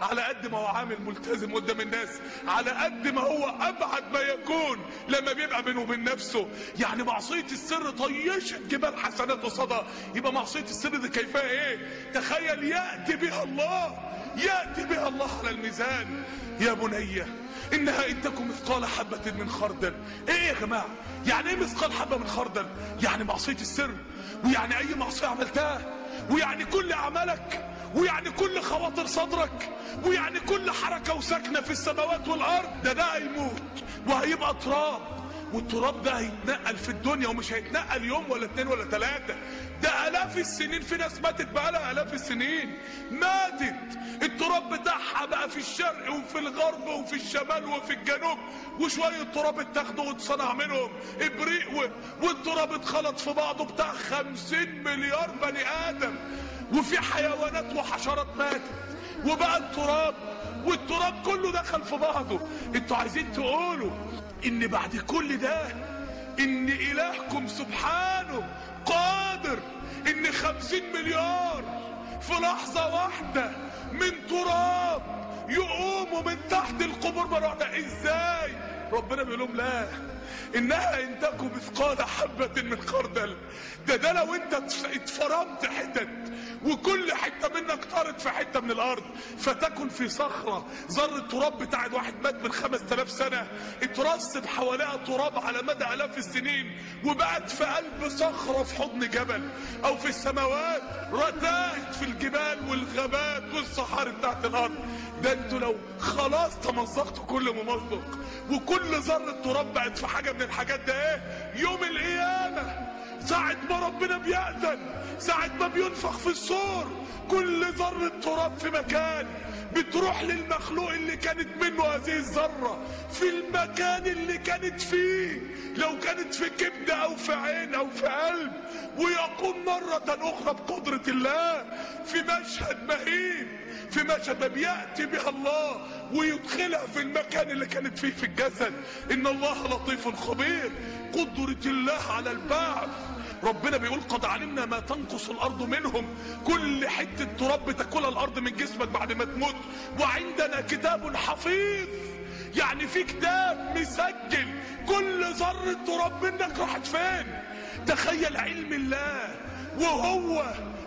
على قد ما هو عامل ملتزم قدام الناس على قد ما هو ابعد ما يكون لما بيبقى بينه وبين نفسه يعني معصيه السر طيشت جبال حسنات قصادها يبقى معصيه السر دي كيفها ايه تخيل ياتي بها الله ياتي بها الله على الميزان يا بني انها ان تكن مثقال حبه من خردل ايه يا جماعه يعني ايه مثقال حبه من خردل يعني معصيه السر ويعني اي معصيه عملتها ويعني كل اعمالك ويعني كل خواطر صدرك ويعني كل حركة وسكنة في السماوات والأرض ده ده هيموت وهيبقى تراب والتراب ده هيتنقل في الدنيا ومش هيتنقل يوم ولا اتنين ولا تلاتة ده آلاف السنين في ناس ماتت بقالها آلاف السنين ماتت التراب بتاعها بقى في الشرق وفي الغرب وفي الشمال وفي الجنوب وشوية تراب اتاخدوا واتصنع منهم ابريق و... والتراب اتخلط في بعضه بتاع خمسين مليار بني آدم وفي حيوانات وحشرات ماتت وبقى التراب والتراب كله دخل في بعضه انتوا عايزين تقولوا ان بعد كل ده ان الهكم سبحانه قادر ان خمسين مليار في لحظة واحدة من تراب يقوموا من تحت القبور مرة واحدة ازاي ربنا بيقول لهم لا انها ان تكن مثقال حبة من خردل ده ده لو انت اتفرمت حتت وكل حته منك طارت في حته من الارض فتكن في صخره ذره تراب بتاعت واحد مات من 5000 سنه اترسب حواليها تراب على مدى الاف السنين وبقت في قلب صخره في حضن جبل او في السماوات رتاهت في الجبال والغابات والصحاري بتاعت الارض ده انتوا لو خلاص تمزقتوا كل ممزق وكل ذره تراب بقت في حاجه من الحاجات ده ايه يوم القيامه ساعة ما ربنا بيأذن ساعة ما بينفخ في الصور كل ذرة تراب في مكان بتروح للمخلوق اللي كانت منه هذه الذرة في المكان اللي كانت فيه لو كانت في كبد او في عين او في قلب ويقوم مرة اخرى بقدرة الله في مشهد مهين في مشهد بيأتي بها الله ويدخلها في المكان اللي كانت فيه في الجسد ان الله لطيف خبير قدرة الله على البعث ربنا بيقول قد علمنا ما تنقص الارض منهم كل حتة تراب بتاكلها الارض من جسمك بعد ما تموت وعندنا كتاب حفيظ يعني في كتاب مسجل كل ذرة تراب منك راحت فين تخيل علم الله وهو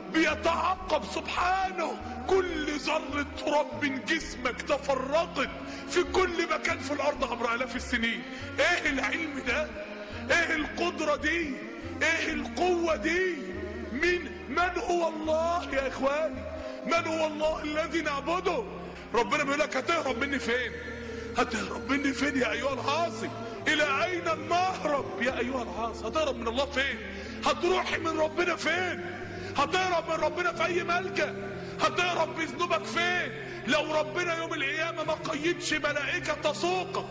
بيتعقب سبحانه كل ذرة تراب من جسمك تفرقت في كل مكان في الارض عبر الاف السنين ايه العلم ده ايه القدرة دي ايه القوة دي مين من هو الله يا اخواني من هو الله الذي نعبده ربنا بيقول لك هتهرب مني فين هتهرب مني فين يا ايها العاصي الى اين المهرب يا ايها العاصي هتهرب من الله فين هتروحي من ربنا فين هتهرب من ربنا في اي ملجأ هتهرب بذنوبك فين لو ربنا يوم القيامة ما قيدش ملائكة تسوقك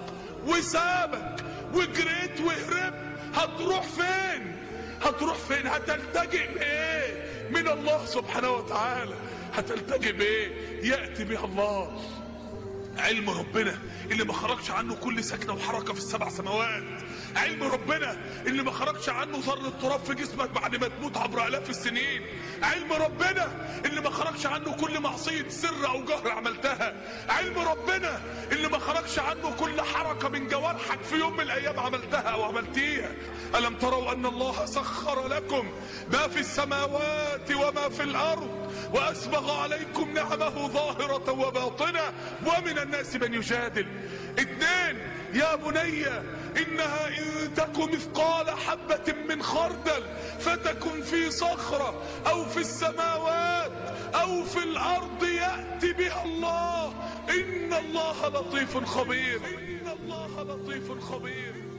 وسابك وجريت وهربت هتروح فين هتروح فين هتلتجئ بايه من الله سبحانه وتعالى هتلتجئ بايه يأتي بها الله علم ربنا اللي ما خرجش عنه كل سكنة وحركة في السبع سماوات علم ربنا اللي ما خرجش عنه ذرة تراب في جسمك بعد ما تموت عبر آلاف السنين علم ربنا اللي ما خرجش عنه كل معصية سر أو جهر عملتها علم ربنا اللي ما خرجش عنه كل حركة من جوارحك في يوم من الأيام عملتها أو عملتيها ألم تروا أن الله سخر لكم ما في السماوات وما في الأرض وأسبغ عليكم نعمه ظاهرة وباطنة ومن الناس من يجادل اثنين يا بني إنها إن تك مثقال حبة من خردل فتكن في صخرة أو في السماوات أو في الأرض يأتي بها الله إن الله لطيف خبير إن الله لطيف خبير